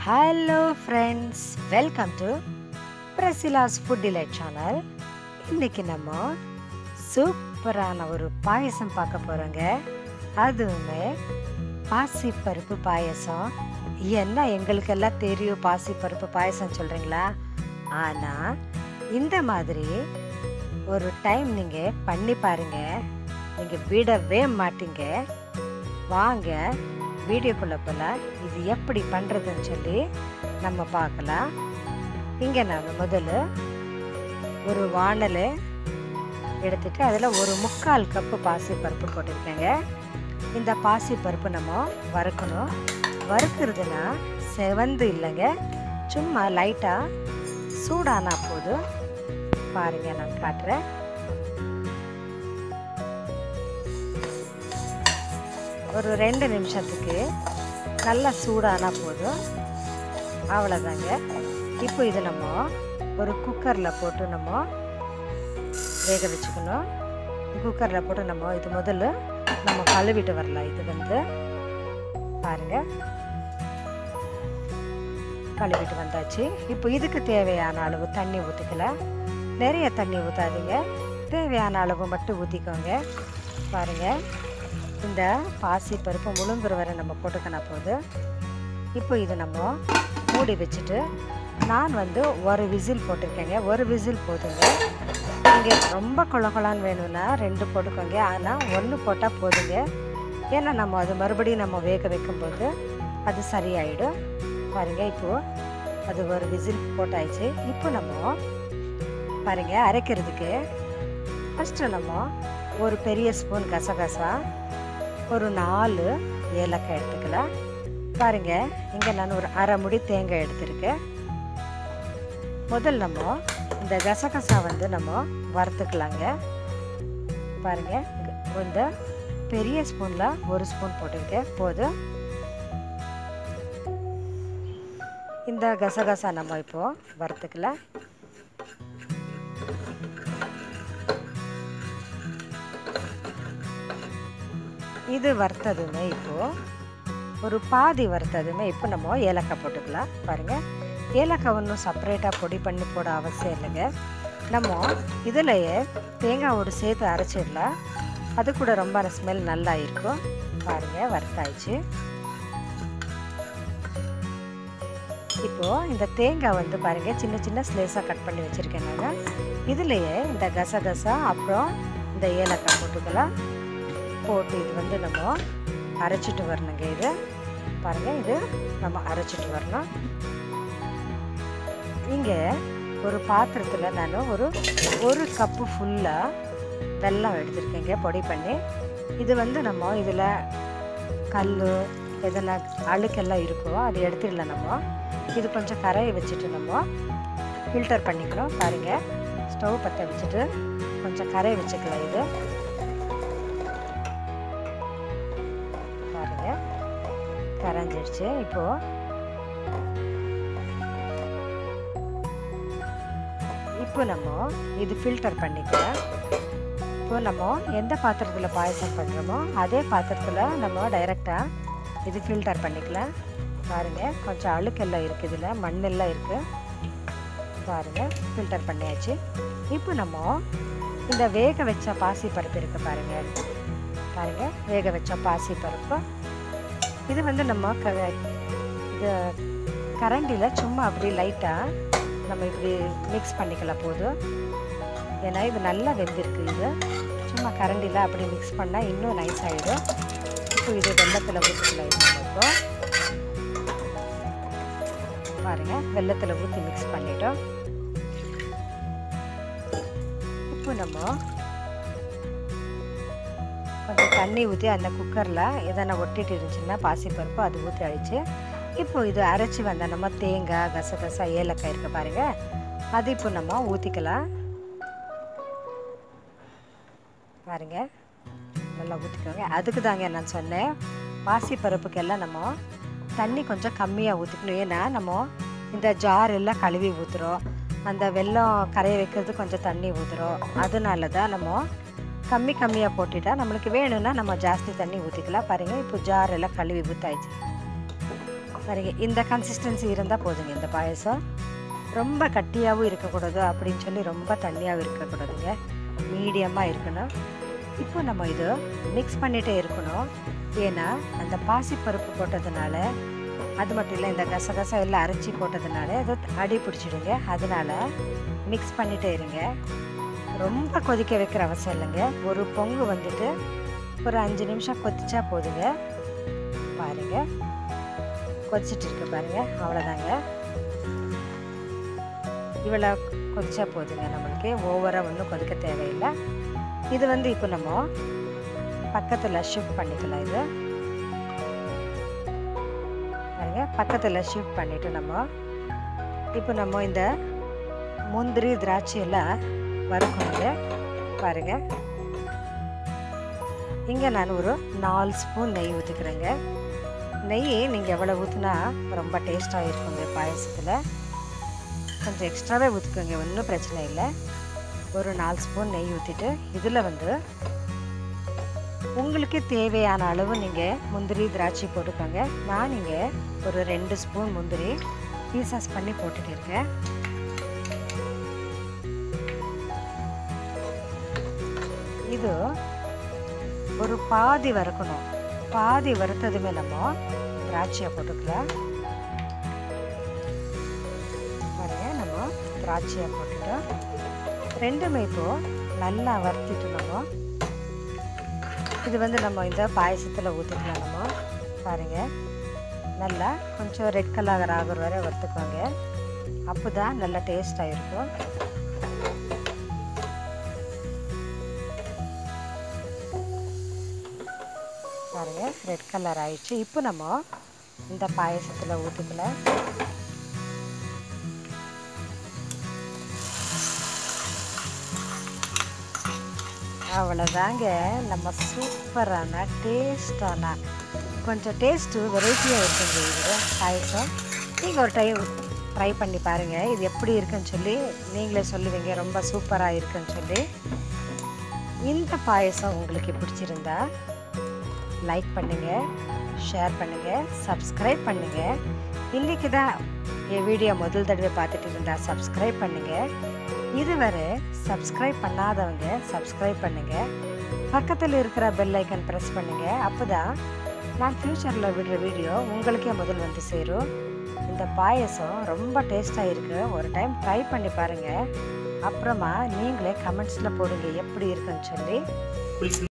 hello friends welcome to Priscilla's food delight channel இன்னைக்கு நம்ம சூப்பரான ஒரு பாயசம் பார்க்க போகிறோங்க அதுவுமே பாசிப்பருப்பு பாயசம் என்ன எங்களுக்கெல்லாம் தெரியும் பாசிப்பருப்பு பாயசம் சொல்கிறீங்களா ஆனால் இந்த மாதிரி ஒரு டைம் நீங்கள் பண்ணி பாருங்க நீங்கள் விடவே மாட்டீங்க வாங்க வீடியோக்குள்ளே போகலாம் இது எப்படி பண்ணுறதுன்னு சொல்லி நம்ம பார்க்கலாம் இங்கே நான் முதல்ல ஒரு வானல் எடுத்துட்டு அதில் ஒரு முக்கால் கப்பு பாசி பருப்பு போட்டிருக்கேங்க இந்த பாசி பருப்பு நம்ம வறுக்கணும் வறுக்கிறதுனா செவந்து இல்லைங்க சும்மா லைட்டாக சூடானா போதும் பாருங்க நான் காட்டுறேன் ஒரு ரெண்டு நிமிஷத்துக்கு நல்லா சூடானா போதும் அவ்வளோதாங்க இப்போ இது நம்ம ஒரு குக்கரில் போட்டு நம்ம வேக வச்சுக்கணும் குக்கரில் போட்டு நம்ம இது முதல்ல நம்ம கழுவிட்டு வரலாம் இது வந்து பாருங்க கழுவிட்டு வந்தாச்சு இப்போ இதுக்கு தேவையான அளவு தண்ணி ஊற்றிக்கலாம் நிறைய தண்ணி ஊற்றாதீங்க தேவையான அளவு மட்டும் ஊற்றிக்கோங்க பாருங்கள் இந்த பாசி பருப்பு முழுங்குற வரை நம்ம போட்டுக்கணும் போது இப்போ இது நம்ம மூடி வச்சுட்டு நான் வந்து ஒரு விசில் போட்டிருக்கேங்க ஒரு விசில் போதுங்க நீங்கள் ரொம்ப குளகுளான்னு வேணும்னா ரெண்டு போட்டுக்கோங்க ஆனால் ஒன்று போட்டால் போதுங்க ஏன்னா நம்ம அது மறுபடியும் நம்ம வேக வைக்கும்போது அது சரியாயிடும் பாருங்கள் இப்போது அது ஒரு விசில் போட்டாயிடுச்சு இப்போ நம்ம பாருங்கள் அரைக்கிறதுக்கு ஃபஸ்ட்டு நம்ம ஒரு பெரிய ஸ்பூன் கசகசா ஒரு நாலு ஏலக்காய் எடுத்துக்கலாம் பாருங்க இங்கே நான் ஒரு அரை முடி தேங்காய் எடுத்திருக்கேன் முதல் நம்ம இந்த கசகசா வந்து நம்ம வறுத்துக்கலாங்க பாருங்க இந்த பெரிய ஸ்பூனில் ஒரு ஸ்பூன் போட்டிருக்கேன் போதும் இந்த கசகசா நம்ம இப்போ வறுத்துக்கலாம் இது வறுத்ததுமே இப்போது ஒரு பாதி வறுத்ததுமே இப்போ நம்ம ஏலக்காய் போட்டுக்கலாம் பாருங்கள் ஏலக்காய் ஒன்றும் செப்பரேட்டாக பொடி பண்ணி போட அவசியம் இல்லைங்க நம்ம இதிலையே தேங்காவோடு சேர்த்து அரைச்சிடலாம் அது கூட ரொம்ப ஸ்மெல் நல்லா இருக்கும் பாருங்கள் வறுத்தாயிடுச்சு இப்போது இந்த தேங்காய் வந்து பாருங்கள் சின்ன சின்ன ஸ்லேஸாக கட் பண்ணி வச்சுருக்கேன் நான் இதுலேயே இந்த கசகசா அப்புறம் இந்த ஏலக்காய் போட்டுக்கலாம் போட்டு இது வந்து நம்ம அரைச்சிட்டு வரணுங்க இது பாருங்கள் இது நம்ம அரைச்சிட்டு வரணும் இங்கே ஒரு பாத்திரத்தில் நான் ஒரு ஒரு கப்பு ஃபுல்லாக வெல்லம் எடுத்திருக்கேங்க பொடி பண்ணி இது வந்து நம்ம இதில் கல் எதனா அழுக்கெல்லாம் இருக்கோ அது எடுத்துடல நம்ம இது கொஞ்சம் கரையை வச்சுட்டு நம்ம ஃபில்டர் பண்ணிக்கணும் பாருங்கள் ஸ்டவ் பற்ற வச்சுட்டு கொஞ்சம் கரையை வச்சுக்கலாம் இது பாருங்க கரைஞ்சிடுச்சு இப்போ இப்போ நம்ம இது ஃபில்டர் பண்ணிக்கலாம் இப்போ நம்ம எந்த பாத்திரத்தில் பாயசம் பண்ணுறோமோ அதே பாத்திரத்தில் நம்ம டைரெக்டாக இது ஃபில்டர் பண்ணிக்கலாம் பாருங்கள் கொஞ்சம் அழுக்கெல்லாம் இருக்குது இதில் மண்ணெல்லாம் இருக்குது பாருங்கள் ஃபில்டர் பண்ணியாச்சு இப்போ நம்ம இந்த வேக வச்ச பாசி பருப்பு இருக்குது பாருங்கள் பாருங்கள் வேக வச்ச பாசி பருப்பு இது வந்து நம்ம க இது கரண்டியில் சும்மா அப்படி லைட்டாக நம்ம இப்படி மிக்ஸ் பண்ணிக்கலாம் போதும் ஏன்னா இது நல்லா வெந்திருக்கு இது சும்மா கரண்டியில் அப்படி மிக்ஸ் பண்ணால் இன்னும் நைஸ் ஆகிடும் இப்போ இது வெள்ளத்தில் ஊற்றிக்கலாம் இது இப்போ பாருங்கள் வெள்ளத்தில் ஊற்றி மிக்ஸ் பண்ணிட்டோம் இப்போ நம்ம கொஞ்சம் தண்ணி ஊற்றி அந்த குக்கரில் எதனா ஒட்டிட்டு இருந்துச்சுன்னா பாசிப்பருப்பு அது ஊற்றி அழிச்சு இப்போ இது அரைச்சி வந்த நம்ம தேங்காய் கசகசா ஏலக்காய் இருக்க பாருங்க அது இப்போ நம்ம ஊற்றிக்கலாம் பாருங்க நல்லா ஊற்றிக்கோங்க அதுக்கு தாங்க நான் சொன்னேன் பாசிப்பருப்புக்கெல்லாம் நம்ம தண்ணி கொஞ்சம் கம்மியாக ஊற்றிக்கணும் ஏன்னா நம்ம இந்த ஜார் எல்லாம் கழுவி ஊற்றுறோம் அந்த வெள்ளம் கரைய வைக்கிறது கொஞ்சம் தண்ணி ஊற்றுறோம் அதனால தான் நம்ம கம்மி கம்மியாக போட்டுட்டா நம்மளுக்கு வேணும்னா நம்ம ஜாஸ்தி தண்ணி ஊற்றிக்கலாம் பாருங்கள் இப்போ ஜார் எல்லாம் கழுவி ஊற்றாயிடுச்சு பாருங்க இந்த கன்சிஸ்டன்சி இருந்தால் போதுங்க இந்த பாயசம் ரொம்ப கட்டியாகவும் இருக்கக்கூடாது அப்படின்னு சொல்லி ரொம்ப தண்ணியாகவும் இருக்கக்கூடாதுங்க மீடியமாக இருக்கணும் இப்போ நம்ம இது மிக்ஸ் பண்ணிகிட்டே இருக்கணும் ஏன்னா அந்த பாசிப்பருப்பு போட்டதுனால அது மட்டும் இல்லை இந்த கசகசா எல்லாம் அரைச்சி போட்டதுனால அது அடி பிடிச்சிடுங்க அதனால மிக்ஸ் பண்ணிகிட்டே இருங்க ரொம்ப கொதிக்க வைக்கிற அவசியம் இல்லைங்க ஒரு பொங்கு வந்துட்டு ஒரு அஞ்சு நிமிஷம் கொதிச்சா போதுங்க பாருங்க கொதிச்சிட்டு இருக்கு பாருங்க அவ்வளோதாங்க இவ்வளோ கொதிச்சா போதுங்க நம்மளுக்கு ஓவராக ஒன்றும் கொதிக்க தேவையில்லை இது வந்து இப்போ நம்ம பக்கத்தில் ஷிஃப்ட் பண்ணிக்கலாம் இது பாருங்க பக்கத்தில் ஷிஃப்ட் பண்ணிவிட்டு நம்ம இப்போ நம்ம இந்த முந்திரி திராட்சை எல்லாம் வறுக்கணுங்க பாருங்க இங்கே நான் ஒரு நாலு ஸ்பூன் நெய் ஊற்றிக்கிறேங்க நெய் நீங்கள் எவ்வளோ ஊற்றினா ரொம்ப டேஸ்ட்டாக இருக்குங்க பாயசத்தில் கொஞ்சம் எக்ஸ்ட்ராவே ஊற்றிக்கோங்க ஒன்றும் பிரச்சனை இல்லை ஒரு நாலு ஸ்பூன் நெய் ஊற்றிட்டு இதில் வந்து உங்களுக்கு தேவையான அளவு நீங்கள் முந்திரி திராட்சை போட்டுக்கோங்க நான் இங்கே ஒரு ரெண்டு ஸ்பூன் முந்திரி பீசஸ் பண்ணி போட்டுட்டு இருக்கேன் இது ஒரு பாதி வறுக்கணும் பாதி வறுத்ததுமே நம்ம திராட்சையை போட்டுக்கலாம் பாருங்க நம்ம திராட்சையை போட்டுட்டோம் ரெண்டுமே இப்போ நல்லா வறுத்திட்டு நம்ம இது வந்து நம்ம இந்த பாயசத்தில் ஊற்றிக்கலாம் நம்ம பாருங்க நல்லா கொஞ்சம் ரெட் கலர் ஆகிற வரை வறுத்துக்கோங்க அப்போ தான் நல்லா டேஸ்டாக இருக்கும் பாருங்க ரெட் கலர் ஆயிடுச்சு இப்போ நம்ம இந்த பாயசத்தில் ஊற்றிக்கலாம் அவ்வளோதாங்க நம்ம சூப்பரான டேஸ்டான கொஞ்சம் டேஸ்ட்டு வெரைட்டியாக இருக்குங்க இது பாயசம் நீங்கள் ஒரு டைம் ட்ரை பண்ணி பாருங்கள் இது எப்படி இருக்குன்னு சொல்லி நீங்களே சொல்லுவீங்க ரொம்ப சூப்பராக இருக்குன்னு சொல்லி இந்த பாயசம் உங்களுக்கு பிடிச்சிருந்தா லைக் பண்ணுங்கள் ஷேர் பண்ணுங்கள் சப்ஸ்கிரைப் பண்ணுங்கள் இன்றைக்கி தான் என் வீடியோ முதல் தடவை பார்த்துட்டு இருந்தால் சப்ஸ்கிரைப் பண்ணுங்கள் இதுவரை சப்ஸ்கிரைப் பண்ணாதவங்க சப்ஸ்கிரைப் பண்ணுங்கள் பக்கத்தில் இருக்கிற பெல் ஐக்கன் ப்ரெஸ் பண்ணுங்கள் அப்போ தான் நான் ஃப்யூச்சரில் விடுற வீடியோ உங்களுக்கே முதல் வந்து சேரும் இந்த பாயசம் ரொம்ப டேஸ்ட்டாக இருக்குது ஒரு டைம் ட்ரை பண்ணி பாருங்கள் அப்புறமா நீங்களே கமெண்ட்ஸில் போடுங்க எப்படி இருக்குன்னு சொல்லி